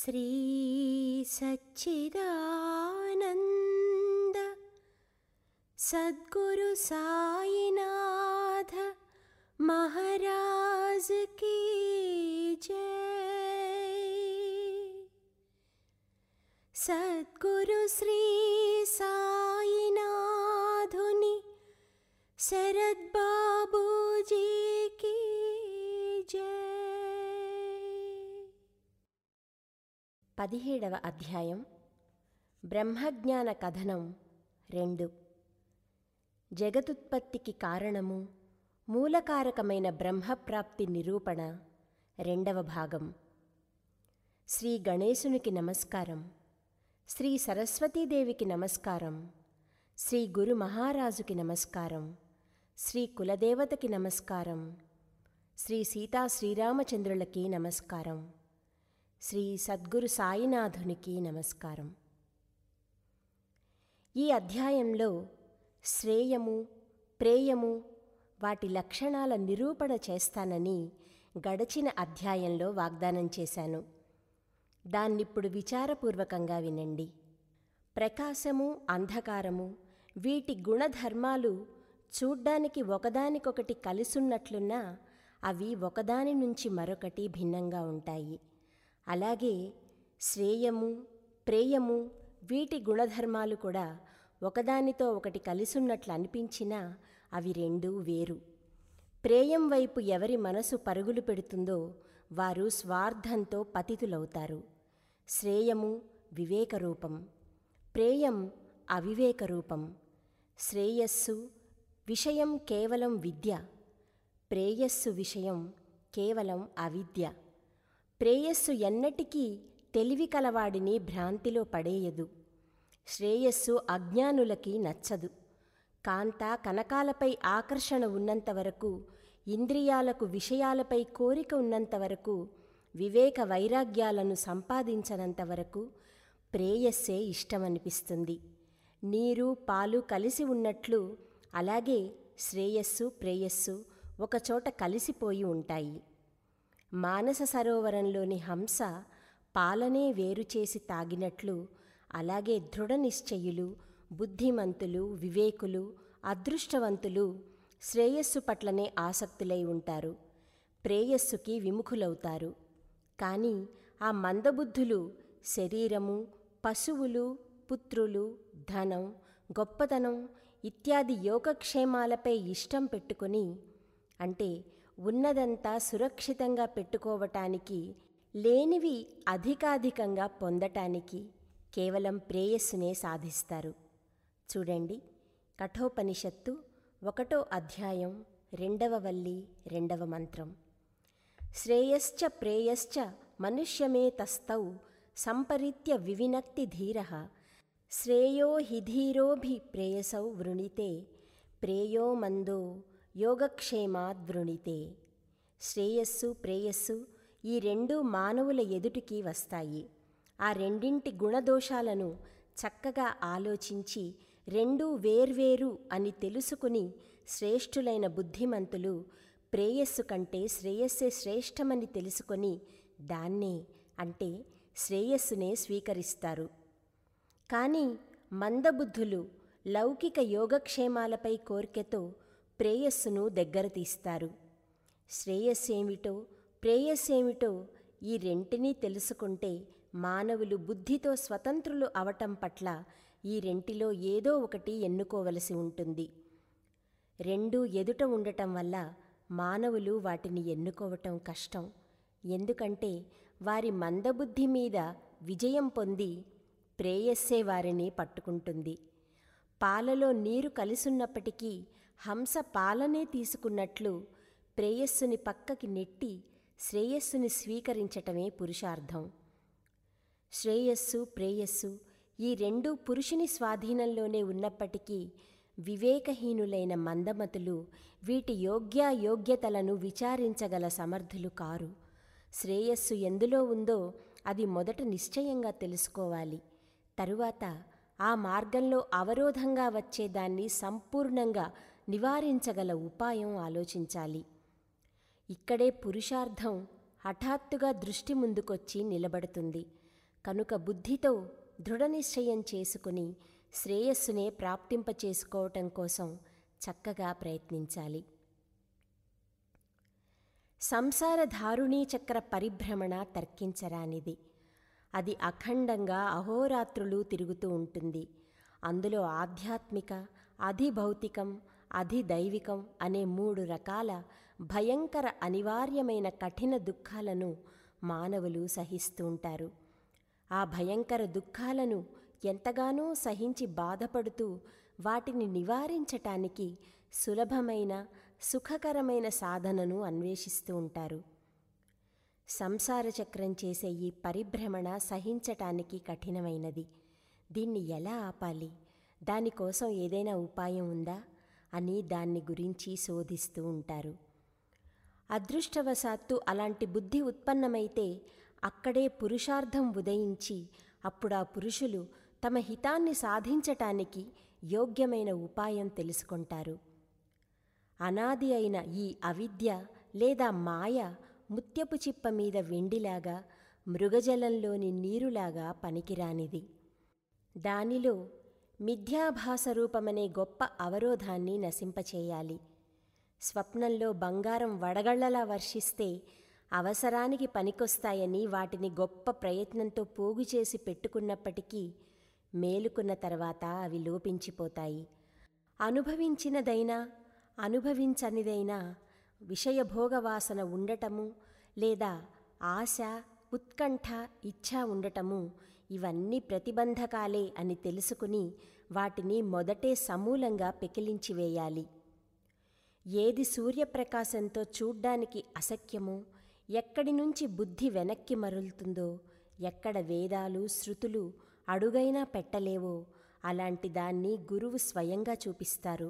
श्री सच्चिदानन्द सद्गुरु साईनाथ महाराज की जय सद्गुरु श्री साईनाथुनि శరత్ బాబూజీకి పదిహేడవ అధ్యాయం బ్రహ్మజ్ఞాన కథనం రెండు జగతుత్పత్తికి కారణము మూలకారకమైన బ్రహ్మప్రాప్తి నిరూపణ రెండవ భాగం శ్రీ గణేశునికి నమస్కారం శ్రీ సరస్వతీదేవికి నమస్కారం శ్రీ గురు మహారాజుకి నమస్కారం శ్రీ కులదేవతకి నమస్కారం శ్రీ సీతా శ్రీరామచంద్రులకి నమస్కారం శ్రీ సద్గురు సాయినాథునికి నమస్కారం ఈ అధ్యాయంలో శ్రేయము ప్రేయము వాటి లక్షణాల నిరూపణ చేస్తానని గడచిన అధ్యాయంలో వాగ్దానం చేశాను దాన్నిప్పుడు విచారపూర్వకంగా వినండి ప్రకాశము అంధకారము వీటి గుణధర్మాలు చూడ్డానికి ఒకదానికొకటి కలిసున్నట్లున్నా అవి ఒకదాని నుంచి మరొకటి భిన్నంగా ఉంటాయి అలాగే శ్రేయము ప్రేయము వీటి గుణధర్మాలు కూడా ఒకదానితో ఒకటి కలిసున్నట్లు అనిపించినా అవి రెండూ వేరు ప్రేయం వైపు ఎవరి మనసు పరుగులు పెడుతుందో వారు స్వార్థంతో పతితులవుతారు శ్రేయము వివేకరూపం ప్రేయం అవివేక రూపం శ్రేయస్సు విషయం కేవలం విద్య ప్రేయస్సు విషయం కేవలం అవిద్య ప్రేయస్సు ఎన్నటికీ తెలివి కలవాడిని భ్రాంతిలో పడేయదు శ్రేయస్సు అజ్ఞానులకి నచ్చదు కాంత కనకాలపై ఆకర్షణ ఉన్నంతవరకు ఇంద్రియాలకు విషయాలపై కోరిక ఉన్నంతవరకు వివేక వైరాగ్యాలను సంపాదించనంతవరకు ప్రేయస్సే ఇష్టమనిపిస్తుంది నీరు పాలు కలిసి ఉన్నట్లు అలాగే శ్రేయస్సు ప్రేయస్సు ఒకచోట కలిసిపోయి ఉంటాయి మానస సరోవరంలోని హంస పాలనే వేరు చేసి తాగినట్లు అలాగే దృఢ నిశ్చయులు బుద్ధిమంతులు వివేకులు అదృష్టవంతులు శ్రేయస్సు పట్లనే ఆసక్తులై ఉంటారు ప్రేయస్సుకి విముఖులవుతారు కానీ ఆ మందబుద్ధులు శరీరము పశువులు పుత్రులు ధనం గొప్పతనం ఇత్యాది యోగక్షేమాలపై ఇష్టం పెట్టుకొని అంటే ఉన్నదంతా సురక్షితంగా పెట్టుకోవటానికి లేనివి అధికాధికంగా పొందటానికి కేవలం ప్రేయస్సునే సాధిస్తారు చూడండి కఠోపనిషత్తు ఒకటో అధ్యాయం రెండవ వల్లి రెండవ మంత్రం శ్రేయశ్చ ప్రేయశ్చ మనుష్యమే తస్తౌ సంపరీత్య వివినక్తి ధీర శ్రేయో హిధీరోభి ప్రేయసౌ వృణితే ప్రేయో మందో యోగక్షేమాద్వృణితే శ్రేయస్సు ప్రేయస్సు ఈ రెండు మానవుల ఎదుటికి వస్తాయి ఆ రెండింటి గుణదోషాలను చక్కగా ఆలోచించి రెండూ వేర్వేరు అని తెలుసుకుని శ్రేష్ఠులైన బుద్ధిమంతులు ప్రేయస్సు కంటే శ్రేయస్సే శ్రేష్టమని తెలుసుకొని దాన్నే అంటే శ్రేయస్సునే స్వీకరిస్తారు కానీ మందబుద్ధులు లౌకిక యోగక్షేమాలపై కోరికతో ప్రేయస్సును దగ్గర తీస్తారు శ్రేయస్సేమిటో ప్రేయస్సేమిటో ఈ రెంటినీ తెలుసుకుంటే మానవులు బుద్ధితో స్వతంత్రులు అవటం పట్ల ఈ రెంటిలో ఏదో ఒకటి ఎన్నుకోవలసి ఉంటుంది రెండూ ఎదుట ఉండటం వల్ల మానవులు వాటిని ఎన్నుకోవటం కష్టం ఎందుకంటే వారి మందబుద్ధి మీద విజయం పొంది ప్రేయస్సే వారిని పట్టుకుంటుంది పాలలో నీరు కలిసున్నప్పటికీ హంస పాలనే తీసుకున్నట్లు ప్రేయస్సుని పక్కకి నెట్టి శ్రేయస్సుని స్వీకరించటమే పురుషార్థం శ్రేయస్సు ప్రేయస్సు ఈ రెండు పురుషుని స్వాధీనంలోనే ఉన్నప్పటికీ వివేకహీనులైన మందమతులు వీటి యోగ్యాయోగ్యతలను విచారించగల సమర్థులు కారు శ్రేయస్సు ఎందులో ఉందో అది మొదట నిశ్చయంగా తెలుసుకోవాలి తరువాత ఆ మార్గంలో అవరోధంగా వచ్చేదాన్ని సంపూర్ణంగా నివారించగల ఉపాయం ఆలోచించాలి ఇక్కడే పురుషార్థం హఠాత్తుగా దృష్టి ముందుకొచ్చి నిలబడుతుంది కనుక బుద్ధితో దృఢనిశ్చయం చేసుకుని శ్రేయస్సునే ప్రాప్తింపచేసుకోవటం కోసం చక్కగా ప్రయత్నించాలి సంసార ధారుణీ చక్ర పరిభ్రమణ తర్కించరానిది అది అఖండంగా అహోరాత్రులు తిరుగుతూ ఉంటుంది అందులో ఆధ్యాత్మిక అధిభౌతికం అధిదైవికం అనే మూడు రకాల భయంకర అనివార్యమైన కఠిన దుఃఖాలను మానవులు సహిస్తూ ఉంటారు ఆ భయంకర దుఃఖాలను ఎంతగానో సహించి బాధపడుతూ వాటిని నివారించటానికి సులభమైన సుఖకరమైన సాధనను అన్వేషిస్తూ ఉంటారు సంసార చక్రం చేసే ఈ పరిభ్రమణ సహించటానికి కఠినమైనది దీన్ని ఎలా ఆపాలి దానికోసం ఏదైనా ఉపాయం ఉందా అని దాన్ని గురించి శోధిస్తూ ఉంటారు అదృష్టవశాత్తు అలాంటి బుద్ధి ఉత్పన్నమైతే అక్కడే పురుషార్థం ఉదయించి అప్పుడు ఆ పురుషులు తమ హితాన్ని సాధించటానికి యోగ్యమైన ఉపాయం తెలుసుకుంటారు అనాది అయిన ఈ అవిద్య లేదా మాయ ముత్యపు చిప్ప మీద వెండిలాగా మృగజలంలోని నీరులాగా పనికిరానిది దానిలో మిథ్యాభాస రూపమనే గొప్ప అవరోధాన్ని నశింపచేయాలి స్వప్నంలో బంగారం వడగళ్లలా వర్షిస్తే అవసరానికి పనికొస్తాయని వాటిని గొప్ప ప్రయత్నంతో పోగు చేసి పెట్టుకున్నప్పటికీ మేలుకున్న తర్వాత అవి లోపించిపోతాయి అనుభవించినదైనా అనుభవించనిదైనా విషయభోగవాసన ఉండటము లేదా ఆశ ఉత్కంఠ ఇచ్ఛ ఉండటము ఇవన్నీ ప్రతిబంధకాలే అని తెలుసుకుని వాటిని మొదటే సమూలంగా పెకిలించివేయాలి ఏది సూర్యప్రకాశంతో చూడ్డానికి అసఖ్యమో ఎక్కడి నుంచి బుద్ధి వెనక్కి మరులుతుందో ఎక్కడ వేదాలు శృతులు అడుగైనా పెట్టలేవో అలాంటి దాన్ని గురువు స్వయంగా చూపిస్తారు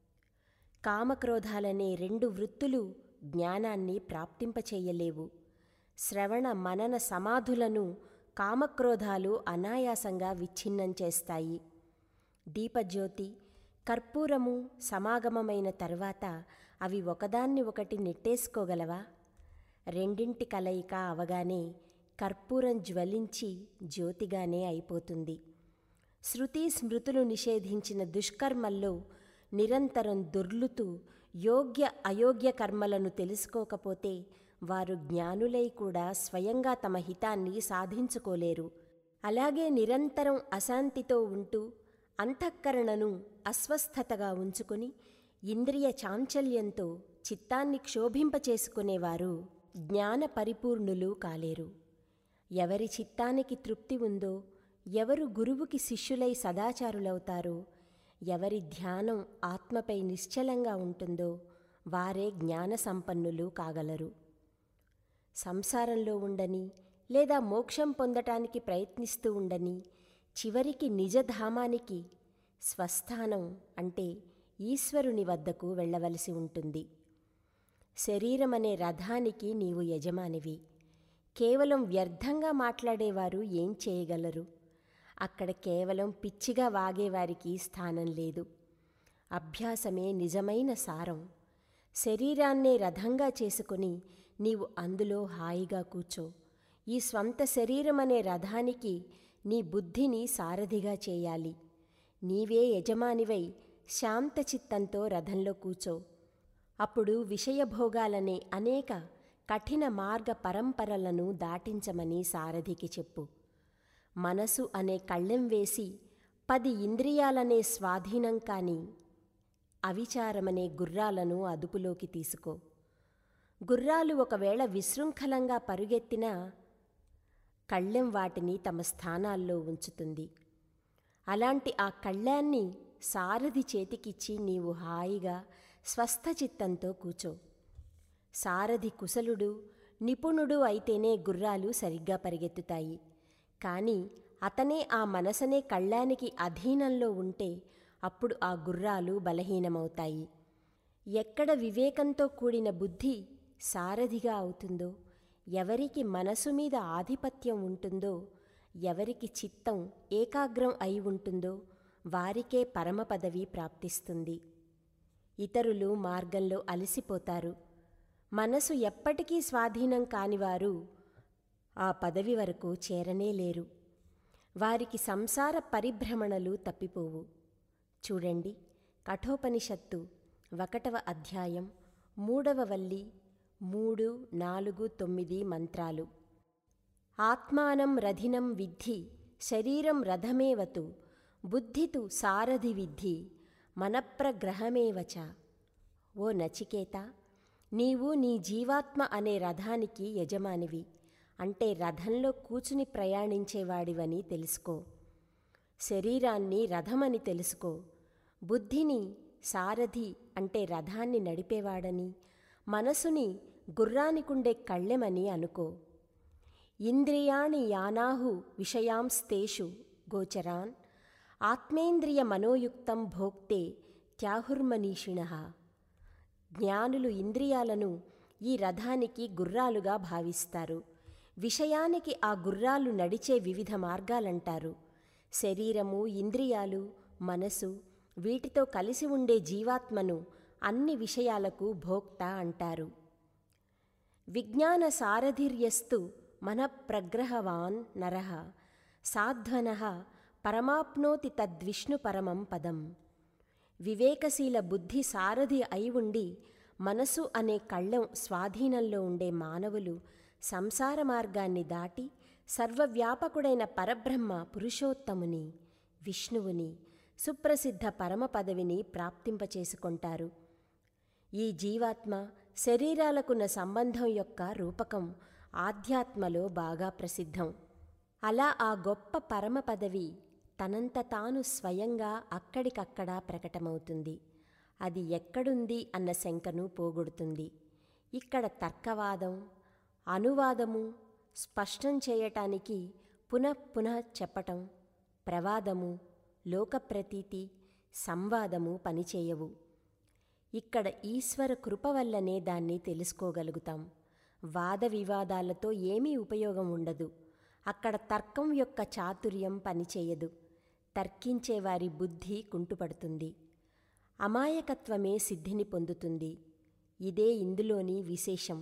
కామక్రోధాలనే రెండు వృత్తులు జ్ఞానాన్ని ప్రాప్తింపచేయలేవు శ్రవణ మనన సమాధులను కామక్రోధాలు అనాయాసంగా విచ్ఛిన్నం చేస్తాయి దీపజ్యోతి కర్పూరము సమాగమమైన తర్వాత అవి ఒకదాన్ని ఒకటి నెట్టేసుకోగలవా రెండింటి కలయిక అవగానే కర్పూరం జ్వలించి జ్యోతిగానే అయిపోతుంది శృతి స్మృతులు నిషేధించిన దుష్కర్మల్లో నిరంతరం దొర్లుతూ యోగ్య అయోగ్య కర్మలను తెలుసుకోకపోతే వారు జ్ఞానులై కూడా స్వయంగా తమ హితాన్ని సాధించుకోలేరు అలాగే నిరంతరం అశాంతితో ఉంటూ అంతఃకరణను అస్వస్థతగా ఉంచుకుని ఇంద్రియ చాంచల్యంతో చిత్తాన్ని క్షోభింపచేసుకునేవారు జ్ఞాన పరిపూర్ణులు కాలేరు ఎవరి చిత్తానికి తృప్తి ఉందో ఎవరు గురువుకి శిష్యులై సదాచారులవుతారో ఎవరి ధ్యానం ఆత్మపై నిశ్చలంగా ఉంటుందో వారే జ్ఞాన సంపన్నులు కాగలరు సంసారంలో ఉండని లేదా మోక్షం పొందటానికి ప్రయత్నిస్తూ ఉండని చివరికి నిజధామానికి స్వస్థానం అంటే ఈశ్వరుని వద్దకు వెళ్ళవలసి ఉంటుంది శరీరమనే రథానికి నీవు యజమానివి కేవలం వ్యర్థంగా మాట్లాడేవారు ఏం చేయగలరు అక్కడ కేవలం పిచ్చిగా వాగేవారికి స్థానం లేదు అభ్యాసమే నిజమైన సారం శరీరాన్నే రథంగా చేసుకుని నీవు అందులో హాయిగా కూర్చో ఈ స్వంత శరీరం అనే రథానికి నీ బుద్ధిని సారథిగా చేయాలి నీవే యజమానివై శాంత చిత్తంతో రథంలో కూర్చో అప్పుడు విషయభోగాలనే అనేక కఠిన మార్గ పరంపరలను దాటించమని సారథికి చెప్పు మనసు అనే కళ్ళెం వేసి పది ఇంద్రియాలనే స్వాధీనం కాని అవిచారమనే గుర్రాలను అదుపులోకి తీసుకో గుర్రాలు ఒకవేళ విశృంఖలంగా పరుగెత్తినా కళ్ళెం వాటిని తమ స్థానాల్లో ఉంచుతుంది అలాంటి ఆ కళ్ళాన్ని సారథి చేతికిచ్చి నీవు హాయిగా స్వస్థచిత్తంతో కూచో సారథి కుశలుడు నిపుణుడు అయితేనే గుర్రాలు సరిగ్గా పరిగెత్తుతాయి కానీ అతనే ఆ మనసనే కళ్ళానికి అధీనంలో ఉంటే అప్పుడు ఆ గుర్రాలు బలహీనమవుతాయి ఎక్కడ వివేకంతో కూడిన బుద్ధి సారథిగా అవుతుందో ఎవరికి మనసు మీద ఆధిపత్యం ఉంటుందో ఎవరికి చిత్తం ఏకాగ్రం అయి ఉంటుందో వారికే పరమ పదవి ప్రాప్తిస్తుంది ఇతరులు మార్గంలో అలసిపోతారు మనసు ఎప్పటికీ స్వాధీనం కానివారు ఆ పదవి వరకు చేరనే లేరు వారికి సంసార పరిభ్రమణలు తప్పిపోవు చూడండి కఠోపనిషత్తు ఒకటవ అధ్యాయం మూడవ వల్లి మూడు నాలుగు తొమ్మిది మంత్రాలు ఆత్మానం రథినం విద్ధి శరీరం రథమేవతు బుద్ధితు సారథి విద్ధి మనప్రగ్రహమేవచ ఓ నచికేత నీవు నీ జీవాత్మ అనే రథానికి యజమానివి అంటే రథంలో కూచుని ప్రయాణించేవాడివని తెలుసుకో శరీరాన్ని రథమని తెలుసుకో బుద్ధిని సారథి అంటే రథాన్ని నడిపేవాడని మనసుని గుర్రానికుండే కళ్ళెమని అనుకో ఇంద్రియాణి యానాహు విషయాంస్తేషు గోచరాన్ ఆత్మేంద్రియ మనోయుక్తం భోక్తే త్యాహుర్మనీషిణ జ్ఞానులు ఇంద్రియాలను ఈ రథానికి గుర్రాలుగా భావిస్తారు విషయానికి ఆ గుర్రాలు నడిచే వివిధ మార్గాలంటారు శరీరము ఇంద్రియాలు మనసు వీటితో కలిసి ఉండే జీవాత్మను అన్ని విషయాలకు భోక్త అంటారు విజ్ఞాన సారథిర్యస్తు మనఃప్రగ్రహవాన్ నర సాధ్వన పరమాప్నోతి తద్విష్ణు పరమం పదం వివేకశీల బుద్ధి సారథి అయి ఉండి మనసు అనే కళ్ళం స్వాధీనంలో ఉండే మానవులు సంసార మార్గాన్ని దాటి సర్వవ్యాపకుడైన పరబ్రహ్మ పురుషోత్తముని విష్ణువుని సుప్రసిద్ధ పరమ పదవిని ప్రాప్తింపచేసుకొంటారు ఈ జీవాత్మ శరీరాలకున్న సంబంధం యొక్క రూపకం ఆధ్యాత్మలో బాగా ప్రసిద్ధం అలా ఆ గొప్ప పరమ పదవి తనంత తాను స్వయంగా అక్కడికక్కడా ప్రకటమవుతుంది అది ఎక్కడుంది అన్న శంకను పోగొడుతుంది ఇక్కడ తర్కవాదం అనువాదము స్పష్టం చేయటానికి పునఃపునః చెప్పటం ప్రవాదము లోకప్రతీతి సంవాదము పనిచేయవు ఇక్కడ ఈశ్వర కృప వల్లనే దాన్ని తెలుసుకోగలుగుతాం వాద వివాదాలతో ఏమీ ఉపయోగం ఉండదు అక్కడ తర్కం యొక్క చాతుర్యం పనిచేయదు తర్కించేవారి బుద్ధి కుంటుపడుతుంది అమాయకత్వమే సిద్ధిని పొందుతుంది ఇదే ఇందులోని విశేషం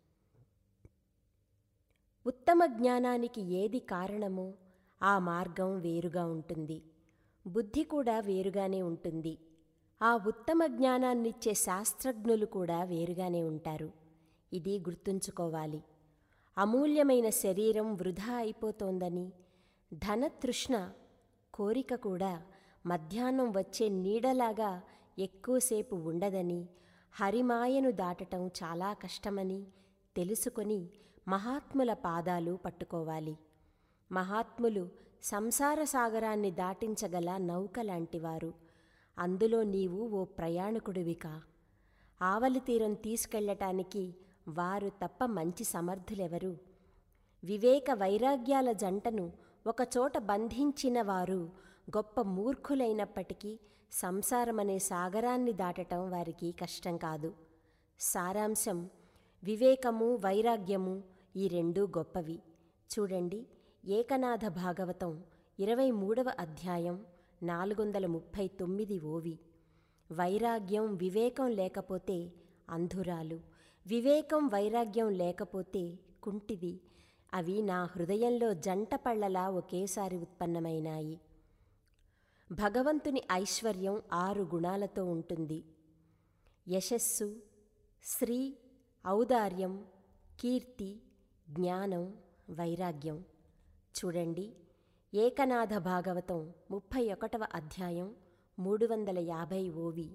ఉత్తమ జ్ఞానానికి ఏది కారణమో ఆ మార్గం వేరుగా ఉంటుంది బుద్ధి కూడా వేరుగానే ఉంటుంది ఆ ఉత్తమ జ్ఞానాన్నిచ్చే శాస్త్రజ్ఞులు కూడా వేరుగానే ఉంటారు ఇది గుర్తుంచుకోవాలి అమూల్యమైన శరీరం వృధా అయిపోతోందని ధనతృష్ణ కోరిక కూడా మధ్యాహ్నం వచ్చే నీడలాగా ఎక్కువసేపు ఉండదని హరిమాయను దాటటం చాలా కష్టమని తెలుసుకొని మహాత్ముల పాదాలు పట్టుకోవాలి మహాత్ములు సంసార సాగరాన్ని దాటించగల నౌక లాంటివారు అందులో నీవు ఓ ప్రయాణికుడివికా ఆవలి తీరం తీసుకెళ్లటానికి వారు తప్ప మంచి సమర్థులెవరు వివేక వైరాగ్యాల జంటను ఒకచోట బంధించిన వారు గొప్ప మూర్ఖులైనప్పటికీ సంసారమనే సాగరాన్ని దాటటం వారికి కష్టం కాదు సారాంశం వివేకము వైరాగ్యము ఈ రెండూ గొప్పవి చూడండి ఏకనాథ భాగవతం ఇరవై మూడవ అధ్యాయం నాలుగు వందల ముప్పై తొమ్మిది ఓవి వైరాగ్యం వివేకం లేకపోతే అంధురాలు వివేకం వైరాగ్యం లేకపోతే కుంటిది అవి నా హృదయంలో జంట పళ్ళలా ఒకేసారి ఉత్పన్నమైనాయి భగవంతుని ఐశ్వర్యం ఆరు గుణాలతో ఉంటుంది యశస్సు శ్రీ ఔదార్యం కీర్తి జ్ఞానం వైరాగ్యం చూడండి ఏకనాథ భాగవతం ముప్పై ఒకటవ అధ్యాయం మూడు వందల యాభై ఓవి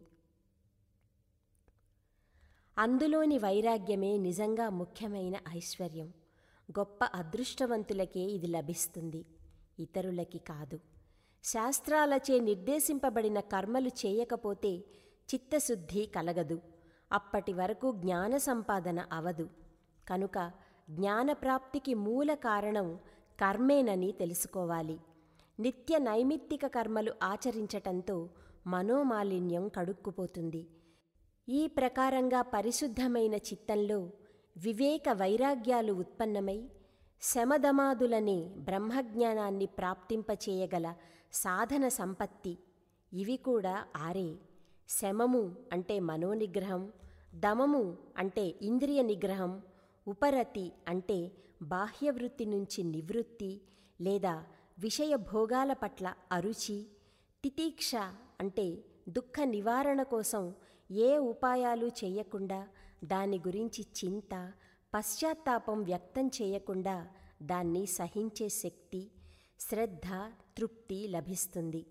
అందులోని వైరాగ్యమే నిజంగా ముఖ్యమైన ఐశ్వర్యం గొప్ప అదృష్టవంతులకే ఇది లభిస్తుంది ఇతరులకి కాదు శాస్త్రాలచే నిర్దేశింపబడిన కర్మలు చేయకపోతే చిత్తశుద్ధి కలగదు అప్పటి వరకు జ్ఞాన సంపాదన అవదు కనుక జ్ఞానప్రాప్తికి మూల కారణం కర్మేనని తెలుసుకోవాలి నిత్య నైమిత్తిక కర్మలు ఆచరించటంతో మనోమాలిన్యం కడుక్కుపోతుంది ఈ ప్రకారంగా పరిశుద్ధమైన చిత్తంలో వివేక వైరాగ్యాలు ఉత్పన్నమై శమదమాదులనే బ్రహ్మజ్ఞానాన్ని ప్రాప్తింపచేయగల సాధన సంపత్తి ఇవి కూడా ఆరే శమము అంటే మనోనిగ్రహం దమము అంటే ఇంద్రియ నిగ్రహం ఉపరతి అంటే బాహ్యవృత్తి నుంచి నివృత్తి లేదా విషయ భోగాల పట్ల అరుచి తితీక్ష అంటే దుఃఖ నివారణ కోసం ఏ ఉపాయాలు చేయకుండా దాని గురించి చింత పశ్చాత్తాపం వ్యక్తం చేయకుండా దాన్ని సహించే శక్తి శ్రద్ధ తృప్తి లభిస్తుంది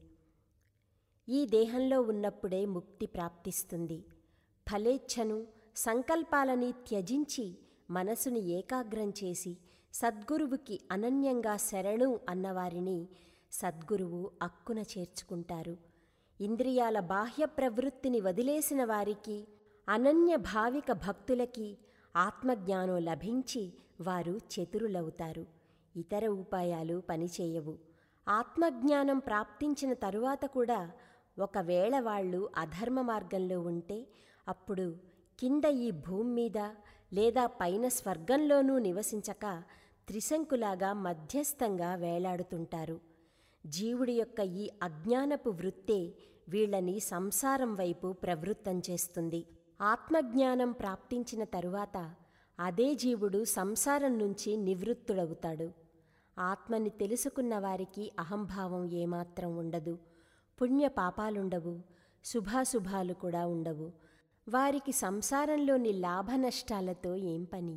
ఈ దేహంలో ఉన్నప్పుడే ముక్తి ప్రాప్తిస్తుంది ఫలేచ్ఛను సంకల్పాలని త్యజించి మనసుని ఏకాగ్రం చేసి సద్గురువుకి అనన్యంగా శరణు అన్నవారిని సద్గురువు అక్కున చేర్చుకుంటారు ఇంద్రియాల బాహ్య ప్రవృత్తిని వదిలేసిన వారికి అనన్య భావిక భక్తులకి ఆత్మజ్ఞానం లభించి వారు చతురులవుతారు ఇతర ఉపాయాలు పనిచేయవు ఆత్మజ్ఞానం ప్రాప్తించిన తరువాత కూడా ఒకవేళ వాళ్ళు అధర్మ మార్గంలో ఉంటే అప్పుడు కింద ఈ భూమి మీద లేదా పైన స్వర్గంలోనూ నివసించక త్రిశంకులాగా మధ్యస్థంగా వేలాడుతుంటారు జీవుడి యొక్క ఈ అజ్ఞానపు వృత్తే వీళ్ళని సంసారం వైపు ప్రవృత్తం చేస్తుంది ఆత్మజ్ఞానం ప్రాప్తించిన తరువాత అదే జీవుడు సంసారం నుంచి నివృత్తుడవుతాడు ఆత్మని తెలుసుకున్న వారికి అహంభావం ఏమాత్రం ఉండదు పుణ్య పాపాలుండవు శుభాశుభాలు కూడా ఉండవు వారికి సంసారంలోని లాభ నష్టాలతో ఏం పని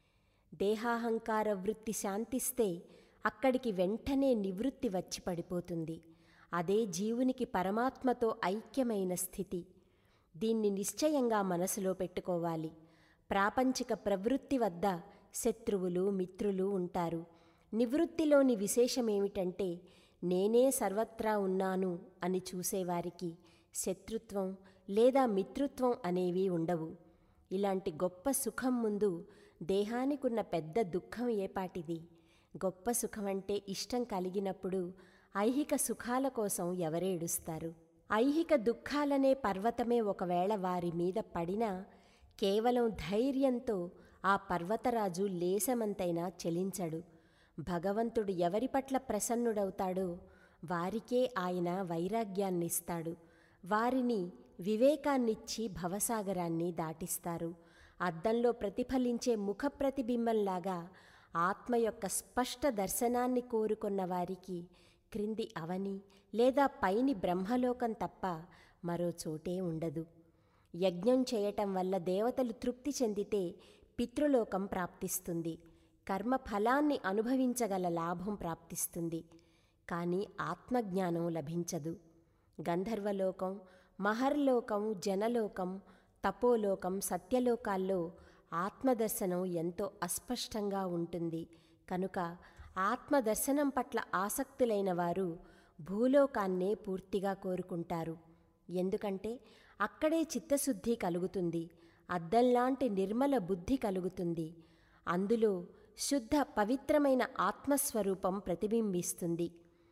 దేహాహంకార వృత్తి శాంతిస్తే అక్కడికి వెంటనే నివృత్తి వచ్చి పడిపోతుంది అదే జీవునికి పరమాత్మతో ఐక్యమైన స్థితి దీన్ని నిశ్చయంగా మనసులో పెట్టుకోవాలి ప్రాపంచిక ప్రవృత్తి వద్ద శత్రువులు మిత్రులు ఉంటారు నివృత్తిలోని విశేషమేమిటంటే నేనే సర్వత్రా ఉన్నాను అని చూసేవారికి శత్రుత్వం లేదా మిత్రుత్వం అనేవి ఉండవు ఇలాంటి గొప్ప సుఖం ముందు దేహానికున్న పెద్ద దుఃఖం ఏపాటిది గొప్ప సుఖమంటే ఇష్టం కలిగినప్పుడు ఐహిక సుఖాల కోసం ఎవరేడుస్తారు ఐహిక దుఃఖాలనే పర్వతమే ఒకవేళ వారి మీద పడినా కేవలం ధైర్యంతో ఆ పర్వతరాజు లేసమంతైనా చలించడు భగవంతుడు ఎవరి పట్ల ప్రసన్నుడవుతాడో వారికే ఆయన వైరాగ్యాన్నిస్తాడు వారిని వివేకాన్నిచ్చి భవసాగరాన్ని దాటిస్తారు అద్దంలో ప్రతిఫలించే ముఖ ప్రతిబింబంలాగా ఆత్మ యొక్క స్పష్ట దర్శనాన్ని కోరుకున్న వారికి క్రింది అవని లేదా పైని బ్రహ్మలోకం తప్ప మరో చోటే ఉండదు యజ్ఞం చేయటం వల్ల దేవతలు తృప్తి చెందితే పితృలోకం ప్రాప్తిస్తుంది కర్మ ఫలాన్ని అనుభవించగల లాభం ప్రాప్తిస్తుంది కానీ ఆత్మజ్ఞానం లభించదు గంధర్వలోకం మహర్లోకం జనలోకం తపోలోకం సత్యలోకాల్లో ఆత్మదర్శనం ఎంతో అస్పష్టంగా ఉంటుంది కనుక ఆత్మదర్శనం పట్ల ఆసక్తులైన వారు భూలోకాన్నే పూర్తిగా కోరుకుంటారు ఎందుకంటే అక్కడే చిత్తశుద్ధి కలుగుతుంది అద్దంలాంటి నిర్మల బుద్ధి కలుగుతుంది అందులో శుద్ధ పవిత్రమైన ఆత్మస్వరూపం ప్రతిబింబిస్తుంది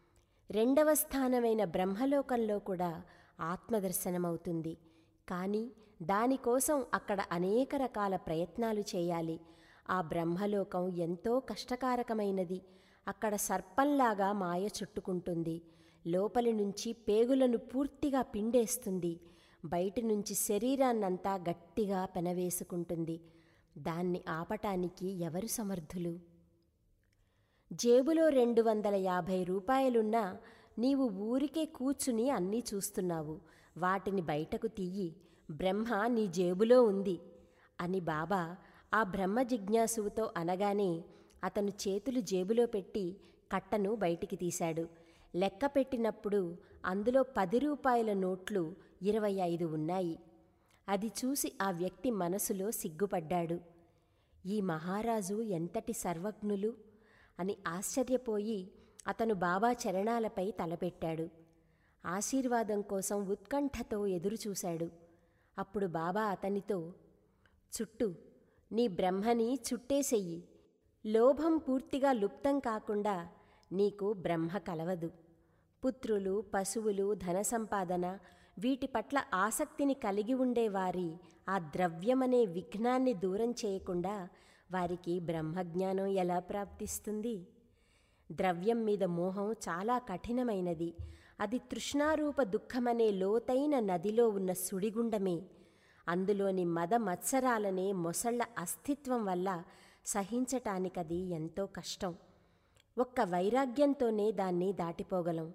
రెండవ స్థానమైన బ్రహ్మలోకంలో కూడా ఆత్మదర్శనమవుతుంది కానీ దానికోసం అక్కడ అనేక రకాల ప్రయత్నాలు చేయాలి ఆ బ్రహ్మలోకం ఎంతో కష్టకారకమైనది అక్కడ సర్పంలాగా మాయ చుట్టుకుంటుంది లోపలి నుంచి పేగులను పూర్తిగా పిండేస్తుంది బయటి నుంచి శరీరాన్నంతా గట్టిగా పెనవేసుకుంటుంది దాన్ని ఆపటానికి ఎవరు సమర్థులు జేబులో రెండు వందల యాభై రూపాయలున్నా నీవు ఊరికే కూర్చుని అన్నీ చూస్తున్నావు వాటిని బయటకు తీయి బ్రహ్మ నీ జేబులో ఉంది అని బాబా ఆ బ్రహ్మ జిజ్ఞాసువుతో అనగానే అతను చేతులు జేబులో పెట్టి కట్టను బయటికి తీశాడు లెక్క పెట్టినప్పుడు అందులో పది రూపాయల నోట్లు ఇరవై ఐదు ఉన్నాయి అది చూసి ఆ వ్యక్తి మనసులో సిగ్గుపడ్డాడు ఈ మహారాజు ఎంతటి సర్వజ్ఞులు అని ఆశ్చర్యపోయి అతను బాబా చరణాలపై తలపెట్టాడు ఆశీర్వాదం కోసం ఉత్కంఠతో ఎదురుచూశాడు అప్పుడు బాబా అతనితో చుట్టు నీ బ్రహ్మని చుట్టేసెయ్యి లోభం పూర్తిగా లుప్తం కాకుండా నీకు బ్రహ్మ కలవదు పుత్రులు పశువులు ధన సంపాదన వీటి పట్ల ఆసక్తిని కలిగి ఉండేవారి ఆ ద్రవ్యమనే విఘ్నాన్ని దూరం చేయకుండా వారికి బ్రహ్మజ్ఞానం ఎలా ప్రాప్తిస్తుంది ద్రవ్యం మీద మోహం చాలా కఠినమైనది అది తృష్ణారూప దుఃఖమనే లోతైన నదిలో ఉన్న సుడిగుండమే అందులోని మద మత్సరాలనే మొసళ్ల అస్తిత్వం వల్ల సహించటానికది ఎంతో కష్టం ఒక్క వైరాగ్యంతోనే దాన్ని దాటిపోగలం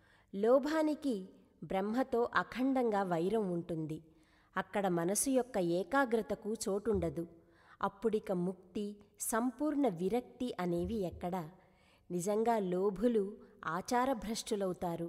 లోభానికి బ్రహ్మతో అఖండంగా వైరం ఉంటుంది అక్కడ మనసు యొక్క ఏకాగ్రతకు చోటుండదు అప్పుడిక ముక్తి సంపూర్ణ విరక్తి అనేవి ఎక్కడా నిజంగా లోభులు ఆచారభ్రష్టులవుతారు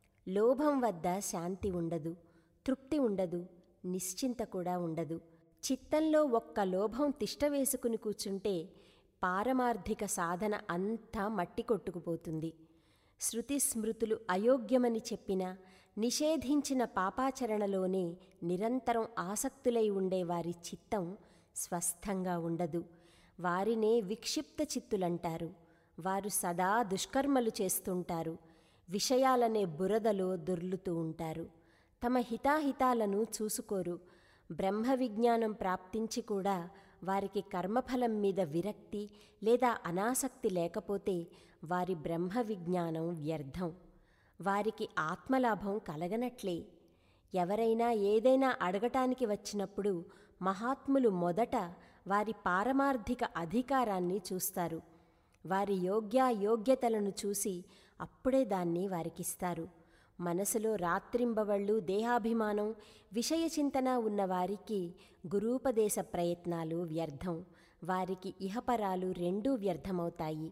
లోభం వద్ద శాంతి ఉండదు తృప్తి ఉండదు నిశ్చింత కూడా ఉండదు చిత్తంలో ఒక్క లోభం తిష్ట వేసుకుని కూర్చుంటే పారమార్థిక సాధన అంతా మట్టి కొట్టుకుపోతుంది శృతి స్మృతులు అయోగ్యమని చెప్పిన నిషేధించిన పాపాచరణలోనే నిరంతరం ఆసక్తులై ఉండే వారి చిత్తం స్వస్థంగా ఉండదు వారినే విక్షిప్త చిత్తులంటారు వారు సదా దుష్కర్మలు చేస్తుంటారు విషయాలనే బురదలో దొర్లుతూ ఉంటారు తమ హితాహితాలను చూసుకోరు బ్రహ్మ విజ్ఞానం ప్రాప్తించి కూడా వారికి కర్మఫలం మీద విరక్తి లేదా అనాసక్తి లేకపోతే వారి బ్రహ్మ విజ్ఞానం వ్యర్థం వారికి ఆత్మలాభం కలగనట్లే ఎవరైనా ఏదైనా అడగటానికి వచ్చినప్పుడు మహాత్ములు మొదట వారి పారమార్థిక అధికారాన్ని చూస్తారు వారి యోగ్యాయోగ్యతలను చూసి అప్పుడే దాన్ని వారికిస్తారు మనసులో రాత్రింబవళ్ళు దేహాభిమానం విషయ చింతన ఉన్న వారికి గురూపదేశ ప్రయత్నాలు వ్యర్థం వారికి ఇహపరాలు రెండూ వ్యర్థమవుతాయి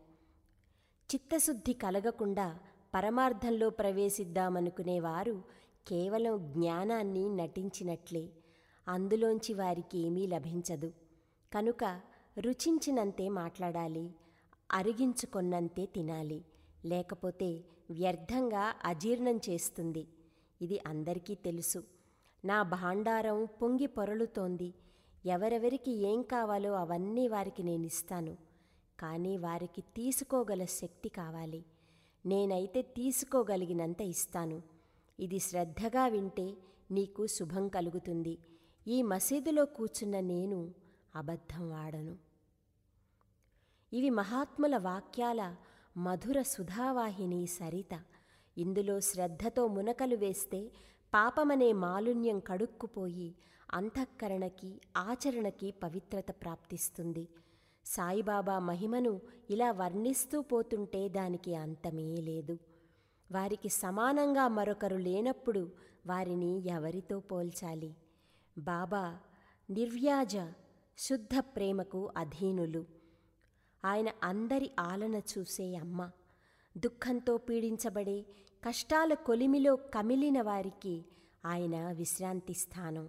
చిత్తశుద్ధి కలగకుండా పరమార్థంలో ప్రవేశిద్దామనుకునేవారు కేవలం జ్ఞానాన్ని నటించినట్లే అందులోంచి వారికి ఏమీ లభించదు కనుక రుచించినంతే మాట్లాడాలి అరిగించుకొన్నంతే తినాలి లేకపోతే వ్యర్థంగా అజీర్ణం చేస్తుంది ఇది అందరికీ తెలుసు నా భాండారం పొంగి పొరలుతోంది ఎవరెవరికి ఏం కావాలో అవన్నీ వారికి నేను ఇస్తాను కానీ వారికి తీసుకోగల శక్తి కావాలి నేనైతే తీసుకోగలిగినంత ఇస్తాను ఇది శ్రద్ధగా వింటే నీకు శుభం కలుగుతుంది ఈ మసీదులో కూర్చున్న నేను అబద్ధం వాడను ఇవి మహాత్ముల వాక్యాల మధుర సుధావాహిని సరిత ఇందులో శ్రద్ధతో మునకలు వేస్తే పాపమనే మాలిన్యం కడుక్కుపోయి అంతఃకరణకి ఆచరణకి పవిత్రత ప్రాప్తిస్తుంది సాయిబాబా మహిమను ఇలా వర్ణిస్తూ పోతుంటే దానికి అంతమే లేదు వారికి సమానంగా మరొకరు లేనప్పుడు వారిని ఎవరితో పోల్చాలి బాబా నిర్వ్యాజ శుద్ధ ప్రేమకు అధీనులు ఆయన అందరి ఆలన చూసే అమ్మ దుఃఖంతో పీడించబడే కష్టాల కొలిమిలో కమిలిన వారికి ఆయన విశ్రాంతి స్థానం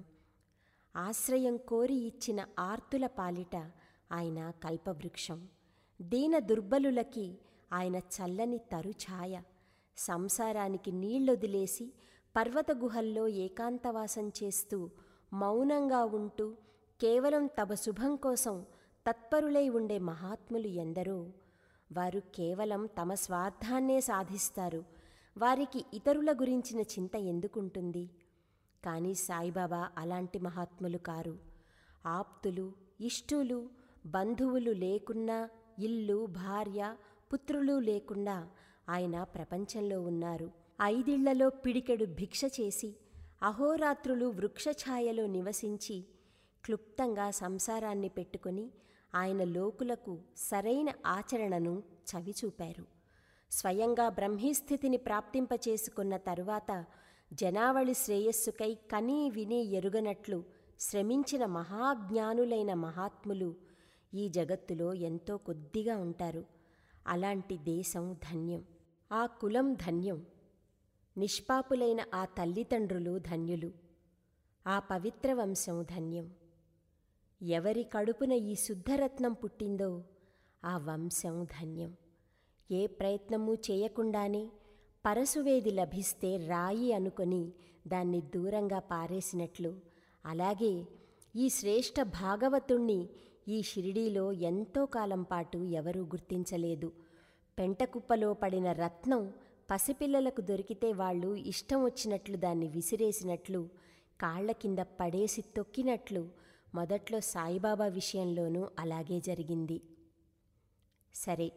ఆశ్రయం కోరి ఇచ్చిన ఆర్తుల పాలిట ఆయన కల్పవృక్షం దీన దుర్బలులకి ఆయన చల్లని తరుఛాయ సంసారానికి నీళ్లొదిలేసి పర్వత గుహల్లో ఏకాంతవాసం చేస్తూ మౌనంగా ఉంటూ కేవలం తమ శుభం కోసం తత్పరులై ఉండే మహాత్ములు ఎందరో వారు కేవలం తమ స్వార్థాన్నే సాధిస్తారు వారికి ఇతరుల గురించిన చింత ఎందుకుంటుంది కానీ సాయిబాబా అలాంటి మహాత్ములు కారు ఆప్తులు ఇష్టులు బంధువులు లేకున్నా ఇల్లు భార్య పుత్రులు లేకుండా ఆయన ప్రపంచంలో ఉన్నారు ఐదిళ్లలో పిడికెడు భిక్ష చేసి అహోరాత్రులు వృక్షఛాయలో నివసించి క్లుప్తంగా సంసారాన్ని పెట్టుకొని ఆయన లోకులకు సరైన ఆచరణను చవిచూపారు స్వయంగా బ్రహ్మీస్థితిని ప్రాప్తింపచేసుకున్న తరువాత జనావళి శ్రేయస్సుకై కనీ విని ఎరుగనట్లు శ్రమించిన మహాజ్ఞానులైన మహాత్ములు ఈ జగత్తులో ఎంతో కొద్దిగా ఉంటారు అలాంటి దేశం ధన్యం ఆ కులం ధన్యం నిష్పాపులైన ఆ తల్లిదండ్రులు ధన్యులు ఆ పవిత్ర వంశం ధన్యం ఎవరి కడుపున ఈ శుద్ధరత్నం పుట్టిందో ఆ వంశం ధన్యం ఏ ప్రయత్నము చేయకుండానే పరశువేది లభిస్తే రాయి అనుకొని దాన్ని దూరంగా పారేసినట్లు అలాగే ఈ శ్రేష్ఠ భాగవతుణ్ణి ఈ షిరిడీలో ఎంతో కాలం పాటు ఎవరూ గుర్తించలేదు పెంటకుప్పలో పడిన రత్నం పసిపిల్లలకు దొరికితే వాళ్ళు ఇష్టం వచ్చినట్లు దాన్ని విసిరేసినట్లు కాళ్ల కింద పడేసి తొక్కినట్లు మొదట్లో సాయిబాబా విషయంలోనూ అలాగే జరిగింది సరే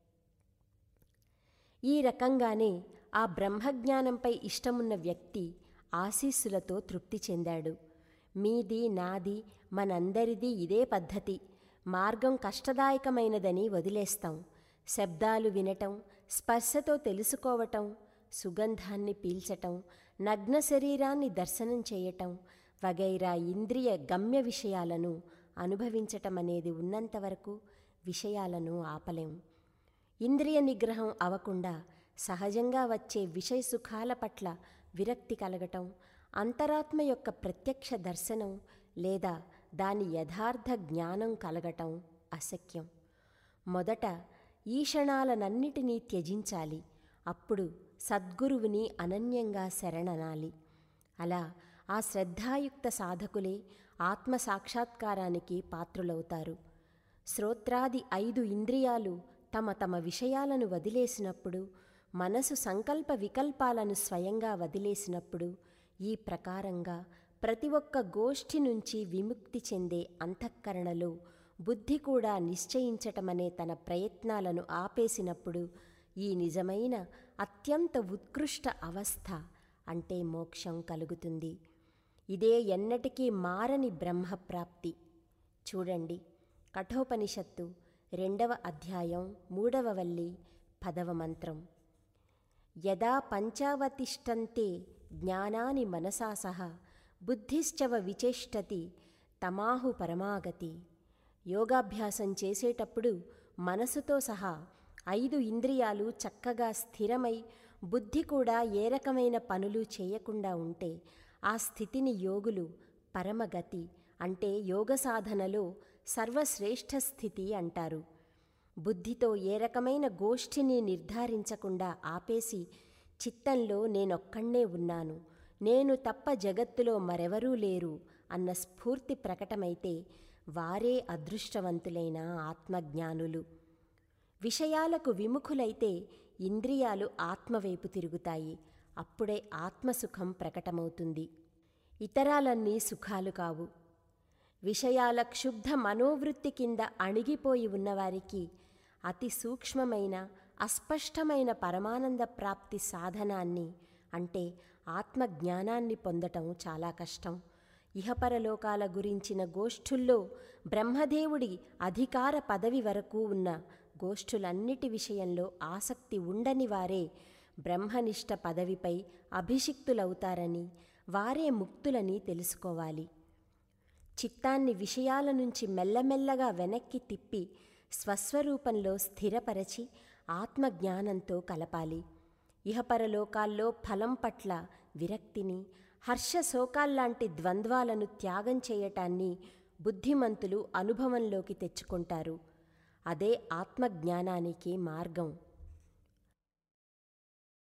ఈ రకంగానే ఆ బ్రహ్మజ్ఞానంపై ఇష్టమున్న వ్యక్తి ఆశీస్సులతో తృప్తి చెందాడు మీది నాది మనందరిది ఇదే పద్ధతి మార్గం కష్టదాయకమైనదని వదిలేస్తాం శబ్దాలు వినటం స్పర్శతో తెలుసుకోవటం సుగంధాన్ని పీల్చటం నగ్న శరీరాన్ని దర్శనం చేయటం వగైరా ఇంద్రియ గమ్య విషయాలను అనుభవించటం అనేది ఉన్నంతవరకు విషయాలను ఆపలేం ఇంద్రియ నిగ్రహం అవకుండా సహజంగా వచ్చే విషయ సుఖాల పట్ల విరక్తి కలగటం అంతరాత్మ యొక్క ప్రత్యక్ష దర్శనం లేదా దాని యథార్థ జ్ఞానం కలగటం అశక్యం మొదట ఈ క్షణాలనన్నిటినీ త్యజించాలి అప్పుడు సద్గురువుని అనన్యంగా శరణనాలి అలా ఆ శ్రద్ధాయుక్త సాధకులే ఆత్మ సాక్షాత్కారానికి పాత్రులవుతారు శ్రోత్రాది ఐదు ఇంద్రియాలు తమ తమ విషయాలను వదిలేసినప్పుడు మనసు సంకల్ప వికల్పాలను స్వయంగా వదిలేసినప్పుడు ఈ ప్రకారంగా ప్రతి ఒక్క గోష్ఠి నుంచి విముక్తి చెందే అంతఃకరణలో బుద్ధి కూడా నిశ్చయించటమనే తన ప్రయత్నాలను ఆపేసినప్పుడు ఈ నిజమైన అత్యంత ఉత్కృష్ట అవస్థ అంటే మోక్షం కలుగుతుంది ఇదే ఎన్నటికీ మారని బ్రహ్మప్రాప్తి చూడండి కఠోపనిషత్తు రెండవ అధ్యాయం మూడవ వల్లి పదవ మంత్రం యదా పంచావతిష్టంతే జ్ఞానాని మనసా సహ బుద్ధిశ్చవ విచేష్టతి తమాహు పరమాగతి యోగాభ్యాసం చేసేటప్పుడు మనసుతో సహా ఐదు ఇంద్రియాలు చక్కగా స్థిరమై బుద్ధి కూడా ఏ రకమైన పనులు చేయకుండా ఉంటే ఆ స్థితిని యోగులు పరమగతి అంటే యోగ సాధనలో సర్వశ్రేష్ఠ స్థితి అంటారు బుద్ధితో ఏ రకమైన గోష్ఠిని నిర్ధారించకుండా ఆపేసి చిత్తంలో నేనొక్కడే ఉన్నాను నేను తప్ప జగత్తులో మరెవరూ లేరు అన్న స్ఫూర్తి ప్రకటమైతే వారే అదృష్టవంతులైన ఆత్మజ్ఞానులు విషయాలకు విముఖులైతే ఇంద్రియాలు ఆత్మవైపు తిరుగుతాయి అప్పుడే ఆత్మసుఖం ప్రకటమవుతుంది ఇతరాలన్నీ సుఖాలు కావు విషయాల క్షుబ్ధ మనోవృత్తి కింద అణిగిపోయి ఉన్నవారికి అతి సూక్ష్మమైన అస్పష్టమైన పరమానంద ప్రాప్తి సాధనాన్ని అంటే ఆత్మజ్ఞానాన్ని పొందటం చాలా కష్టం ఇహపరలోకాల గురించిన గోష్ఠుల్లో బ్రహ్మదేవుడి అధికార పదవి వరకు ఉన్న గోష్ఠులన్నిటి విషయంలో ఆసక్తి ఉండని వారే బ్రహ్మనిష్ట పదవిపై అభిషిక్తులవుతారని వారే ముక్తులని తెలుసుకోవాలి చిత్తాన్ని విషయాల నుంచి మెల్లమెల్లగా వెనక్కి తిప్పి స్వస్వరూపంలో స్థిరపరచి ఆత్మజ్ఞానంతో కలపాలి ఇహపరలోకాల్లో ఫలం పట్ల విరక్తిని హర్ష శోకాల్లాంటి ద్వంద్వాలను త్యాగం చేయటాన్ని బుద్ధిమంతులు అనుభవంలోకి తెచ్చుకుంటారు అదే ఆత్మజ్ఞానానికి మార్గం